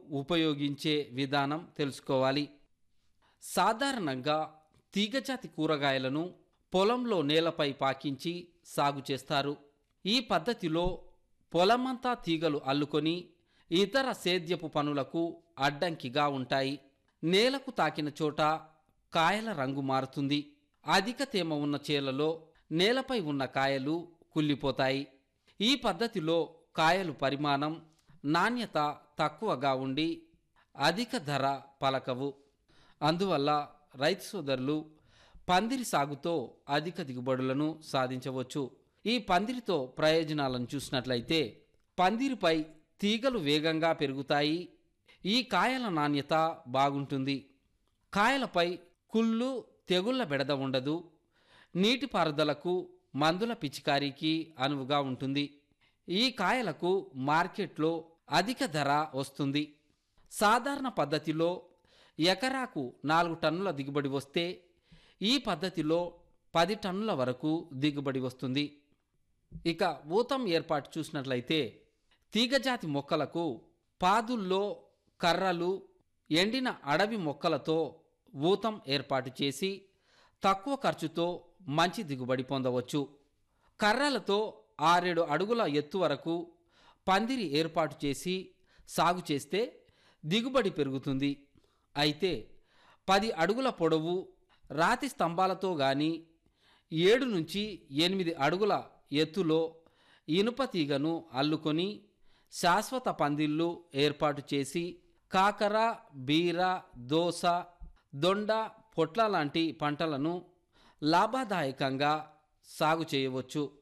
ఉపయోగించే విధానం తెలుసుకోవాలి సాధారణంగా తీగజాతి కూరగాయలను పొలంలో నేలపై పాకించి సాగు చేస్తారు ఈ పద్ధతిలో పొలమంతా తీగలు అల్లుకొని ఇతర సేద్యపు పనులకు అడ్డంకిగా ఉంటాయి నేలకు తాకిన చోట కాయల రంగు మారుతుంది అధిక తేమ ఉన్న చేలలో నేలపై ఉన్న కాయలు కుళ్ళిపోతాయి ఈ పద్ధతిలో కాయలు పరిమాణం నాణ్యత తక్కువగా ఉండి అధిక ధర పలకవు అందువల్ల రైతు సోదరులు పందిరి సాగుతో అధిక దిగుబడులను సాధించవచ్చు ఈ పందిరితో ప్రయోజనాలను చూసినట్లయితే పందిరిపై తీగలు వేగంగా పెరుగుతాయి ఈ కాయల నాణ్యత బాగుంటుంది కాయలపై కుళ్ళు తెగుళ్ల బెడద ఉండదు నీటిపారుదలకు మందుల పిచికారీకి అనువుగా ఉంటుంది ఈ కాయలకు మార్కెట్లో అధిక ధర వస్తుంది సాధారణ పద్ధతిలో ఎకరాకు నాలుగు టన్నుల దిగుబడి వస్తే ఈ పద్ధతిలో పది టన్నుల వరకు దిగుబడి వస్తుంది ఇక ఊతం ఏర్పాటు చూసినట్లయితే తీగజాతి మొక్కలకు పాదుల్లో కర్రలు ఎండిన అడవి మొక్కలతో ఊతం ఏర్పాటు చేసి తక్కువ ఖర్చుతో మంచి దిగుబడి పొందవచ్చు కర్రలతో ఆరేడు అడుగుల ఎత్తు వరకు పందిరి ఏర్పాటు చేసి సాగు చేస్తే దిగుబడి పెరుగుతుంది అయితే పది అడుగుల పొడవు రాతి స్తంభాలతో గాని ఏడు నుంచి ఎనిమిది అడుగుల ఎత్తులో ఇనుప తీగను అల్లుకొని శాశ్వత పందిళ్ళు ఏర్పాటు చేసి కాకర బీర దోస దొండ పొట్ల లాంటి పంటలను లాభదాయకంగా సాగు చేయవచ్చు